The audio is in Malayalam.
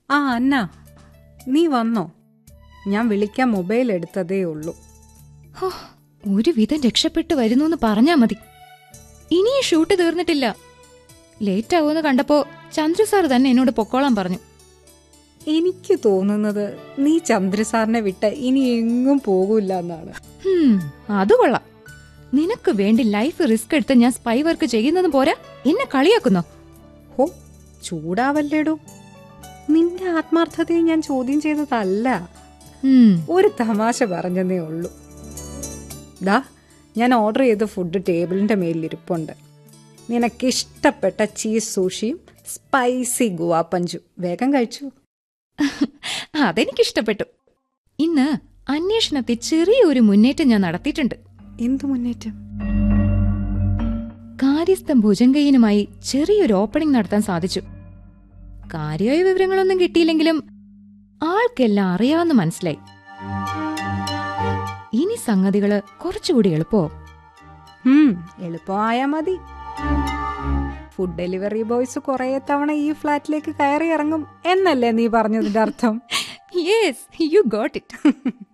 ആ അന്ന നീ വന്നോ ഞാൻ വിളിക്കാൻ മൊബൈൽ എടുത്തതേ ഉള്ളൂ ഹോ, ഒരു വിധം രക്ഷപ്പെട്ടു വരുന്നു എന്ന് പറഞ്ഞാ മതി ഇനിയും ഷൂട്ട് തീർന്നിട്ടില്ല ലേറ്റ് ആവുമെന്ന് കണ്ടപ്പോ ചന്ദ്രു സാർ തന്നെ എന്നോട് പൊക്കോളാൻ പറഞ്ഞു എനിക്ക് തോന്നുന്നത് നീ ചന്ദ്രസാറിനെ വിട്ട് ഇനി എങ്ങും പോകൂല എന്നാണ് ഹും, അത് കൊള്ളാം നിനക്ക് വേണ്ടി ലൈഫ് റിസ്ക് എടുത്ത് ഞാൻ സ്പൈ വർക്ക് ചെയ്യുന്നതും പോരാ എന്നെ കളിയാക്കുന്നോ ഹോ ചൂടാവല്ലേടോ നിന്റെ ആത്മാർത്ഥതയെ ഞാൻ ചോദ്യം ചെയ്തതല്ല ഹും, ഒരു തമാശ പറഞ്ഞതേ ഉള്ളൂ ദാ ഞാൻ ഓർഡർ ചെയ്ത ഫുഡ് ടേബിളിന്റെ മേലിരിപ്പുണ്ട് നിനക്കിഷ്ടപ്പെട്ട ചീസ് സൂഷിയും സ്പൈസി ഗുവാപ്പഞ്ചും വേഗം കഴിച്ചു അതെനിക്കിഷ്ടപ്പെട്ടു ഇന്ന് അന്വേഷണത്തിൽ ചെറിയൊരു മുന്നേറ്റം ഞാൻ നടത്തിയിട്ടുണ്ട് എന്തു മുന്നേറ്റം കാര്യസ്ഥം ഭുജങ്കയ്യനുമായി ചെറിയൊരു ഓപ്പണിംഗ് നടത്താൻ സാധിച്ചു കാര്യമായ വിവരങ്ങളൊന്നും കിട്ടിയില്ലെങ്കിലും ആൾക്കെല്ലാം അറിയാമെന്ന് മനസ്സിലായി ഇനി സംഗതികള് കുറച്ചുകൂടി എളുപ്പമാവും ഹും എളുപ്പമായാ മതി ഫുഡ് ഡെലിവറി ബോയ്സ് കുറേ തവണ ഈ ഫ്ലാറ്റിലേക്ക് കയറി ഇറങ്ങും എന്നല്ലേ നീ പറഞ്ഞതിന്റെ അർത്ഥം യെസ് യു ഗോട്ട് ഇറ്റ്